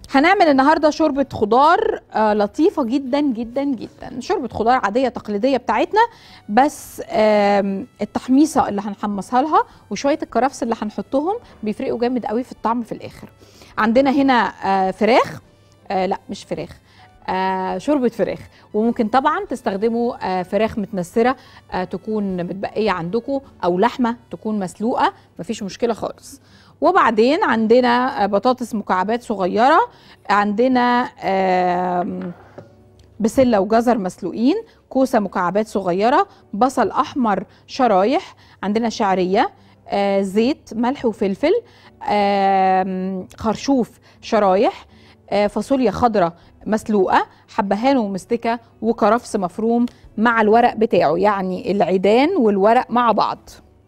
هنعمل النهارده شوربه خضار آه لطيفه جدا جدا جدا شوربه خضار عاديه تقليديه بتاعتنا بس آم، التحميصه اللي هنحمصها لها وشويه الكرفس اللي هنحطهم بيفرقوا جامد قوي في الطعم في الاخر عندنا هنا آه فراخ آه لا مش فراخ آه شوربه فراخ وممكن طبعا تستخدموا آه فراخ متنسره آه تكون متبقيه عندكم او لحمه تكون مسلوقه مفيش مشكله خالص وبعدين عندنا آه، بطاطس مكعبات صغيره عندنا آم، بسله وجزر مسلوقين كوسه مكعبات صغيره بصل احمر شرايح عندنا شعريه آه، زيت ملح وفلفل آم، خرشوف شرايح آه، فاصوليا خضراء مسلوقه حبهان ومستكه وكرفس مفروم مع الورق بتاعه يعني العيدان والورق مع بعض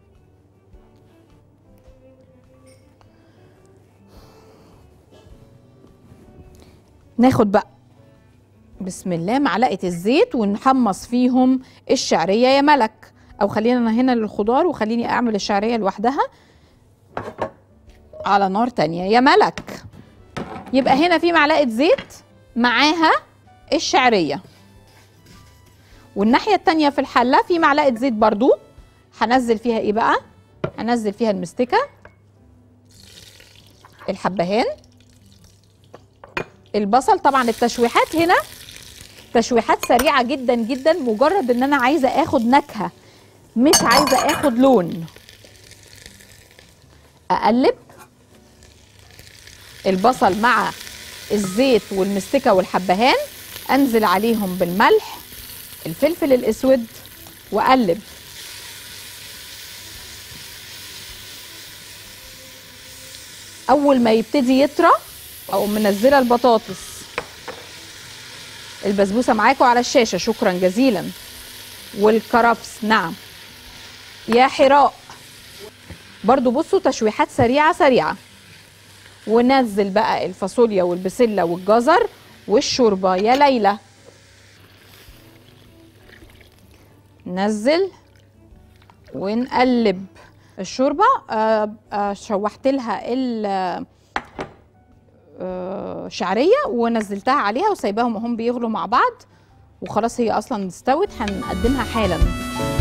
ناخد بقى بسم الله معلقه الزيت ونحمص فيهم الشعريه يا ملك او خلينا أنا هنا للخضار وخليني اعمل الشعريه لوحدها على نار تانية يا ملك يبقى هنا في معلقه زيت معاها الشعريه والناحيه التانية في الحله في معلقه زيت برضو هنزل فيها ايه بقى هنزل فيها المستكه الحبهان البصل طبعا التشويحات هنا تشويحات سريعه جدا جدا مجرد ان انا عايزه اخد نكهه مش عايزه اخد لون اقلب البصل مع الزيت والمستكه والحبهان انزل عليهم بالملح الفلفل الاسود واقلب اول ما يبتدي يطرى او منزله البطاطس البسبوسه معاكم على الشاشه شكرا جزيلا والكرفس نعم يا حراء برضو بصوا تشويحات سريعه سريعه ونزل بقى الفاصوليا والبسله والجزر والشوربه يا ليلى نزل ونقلب الشوربه آه آه شوحت لها ال- آه، شعريه ونزلتها عليها وسايباهم هم بيغلوا مع بعض وخلاص هي اصلا استوت هنقدمها حالا